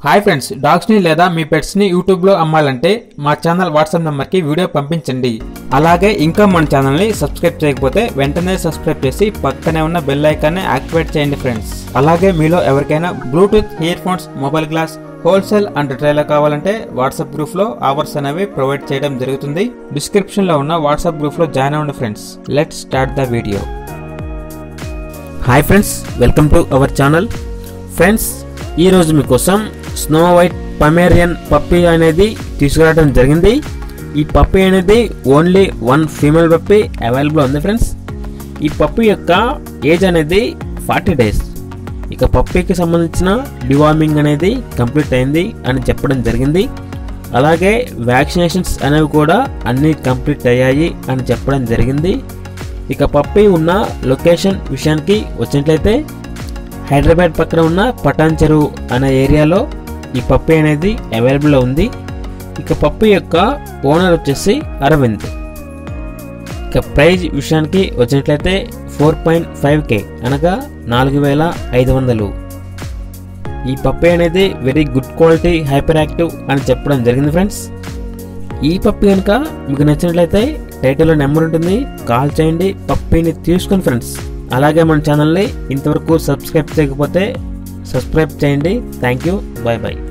hi friends dogs ని లేదా మీ pets ని యూట్యూబ్ లో అమ్మాలంటే మా ఛానల్ వాట్సాప్ నెంబర్ కి వీడియో పంపించండి అలాగే ఇంకా మన ఛానల్ ని సబ్స్క్రైబ్ చేయకపోతే వెంటనే సబ్స్క్రైబ్ చేసి పక్కనే ఉన్న బెల్ ఐకాన్ ని యాక్టివేట్ చేయండి ఫ్రెండ్స్ అలాగే మీలో ఎవరికైనా Bluetooth earphones mobile glass wholesale and retail కావాలంటే వాట్సాప్ గ్రూప్ లో ఆఫర్స్ అనేవి ప్రొవైడ్ చేయడం జరుగుతుంది డిస్క్రిప్షన్ లో ఉన్న వాట్సాప్ గ్రూప్ లో జాయిన్ అవ్వండి friends let start the video hi friends welcome to our channel friends ఈరోజు మీకోసం స్నో వైట్ పమేరియన్ పప్పీ అనేది తీసుకురావడం జరిగింది ఈ పప్పీ అనేది only one female puppy available ఉంది ఫ్రెండ్స్ ఈ పప్పీ యొక్క ఏజ్ అనేది ఫార్టీ డేస్ ఇక పప్పీకి సంబంధించిన డివార్మింగ్ అనేది కంప్లీట్ అయింది అని చెప్పడం జరిగింది అలాగే వ్యాక్సినేషన్స్ అనేవి కూడా అన్నీ కంప్లీట్ అయ్యాయి అని చెప్పడం జరిగింది ఇక పప్పి ఉన్న లొకేషన్ విషయానికి వచ్చినట్లయితే హైదరాబాద్ పక్కన ఉన్న పటాన్ చెరువు అనే ఏరియాలో ఈ పప్పి అనేది అవైలబుల్లో ఉంది ఇక పప్పి యొక్క ఓనర్ వచ్చేసి అరవింద్ ఇక ప్రైజ్ విషయానికి వచ్చినట్లయితే ఫోర్ పాయింట్ ఫైవ్ కే అనగా నాలుగు వేల ఐదు వందలు ఈ పప్పి అనేది very good quality hyperactive అని చెప్పడం జరిగింది ఫ్రెండ్స్ ఈ పప్పి కనుక మీకు నచ్చినట్లయితే టైటిల్లో నెంబర్ ఉంటుంది కాల్ చేయండి పప్పిని తీసుకుని ఫ్రెండ్స్ అలాగే మన ఛానల్ని ఇంతవరకు సబ్స్క్రైబ్ చేయకపోతే సబ్స్క్రైబ్ చేయండి థ్యాంక్ యూ బాయ్ బాయ్